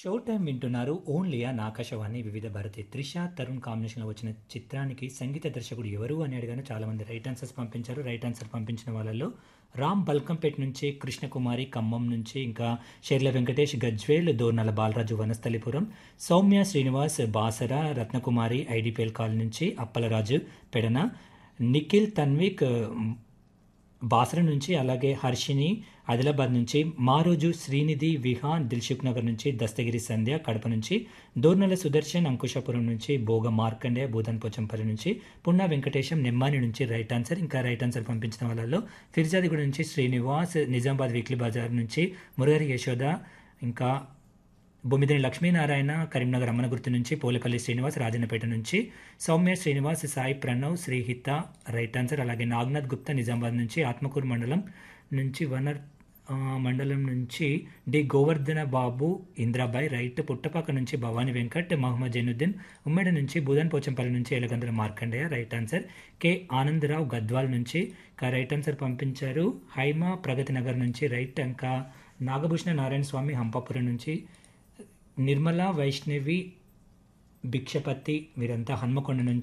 show time వింటున్నారు only ఆ ఆకాశవాణి వివిధ భారతి త్రిష తరుణ్ కాంబినేషన్లో వచ్చిన చిత్రానికి సంగీత దర్శకుడు ఎవరు అని అడిగాను చాలామంది రైట్ ఆన్సర్స్ పంపించారు రైట్ ఆన్సర్ పంపించిన వాళ్ళలో రామ్ బల్కంపేట్ నుంచి కృష్ణకుమారి ఖమ్మం నుంచి ఇంకా షెర్ల వెంకటేష్ గజ్వేల్ దోర్నల బాలరాజు వనస్థలిపురం సౌమ్య శ్రీనివాస్ బాసర రత్నకుమారి ఐడిపిఎల్ కాల్ నుంచి అప్పలరాజు పెడన నిఖిల్ తన్విక్ బాసర నుంచి అలాగే హర్షిని ఆదిలాబాద్ నుంచి మారోజు శ్రీనిధి విహాన్ దిల్సుఖ్ నగర్ నుంచి దస్తగిరి సంధ్య కడప నుంచి దోర్నల సుదర్శన్ అంకుశాపురం నుంచి భోగ మార్కండే బూదన్ పోచంపల్లి నుంచి పున్నా వెంకటేశం నెమ్మాని నుంచి రైట్ ఆన్సర్ ఇంకా రైట్ ఆన్సర్ పంపించిన వాళ్ళలో ఫిర్జాదిగూడ నుంచి శ్రీనివాస్ నిజామాబాద్ వీక్లీ బజార్ నుంచి మురహరి యశోద ఇంకా బొమ్మిదిని లక్ష్మీనారాయణ కరీంనగర్ అమ్మనగుర్తు నుంచి పోలేపల్లి శ్రీనివాస్ రాజన్నపేట నుంచి సౌమ్య శ్రీనివాస్ సాయి ప్రణవ్ శ్రీహిత రైట్ ఆన్సర్ అలాగే నాగ్నాథ్ గుప్తా నిజామాబాద్ నుంచి ఆత్మకూరు మండలం నుంచి వనర్ ఆ, మండలం నుంచి డి గోవర్ధన బాబు ఇంద్రాబాయ్ రైట్ పుట్టపాక నుంచి భవానీ వెంకట్ మహమ్మద్ జైనుద్దీన్ ఉమ్మడి నుంచి బుధన్ పోచంపల్లి నుంచి Elagandula Markandeya right answer K Anandarao Gadwal నుంచి ఇంకా రైట్ ఆన్సర్ పంపించారు హైమా ప్రగతి నగర్ నుంచి రైట్ ఇంకా నాగభూషణ నారాయణ స్వామి హంపాపురం నుంచి నిర్మల వైష్ణవి భిక్షపతి వీరంతా హన్మకొండ నుంచి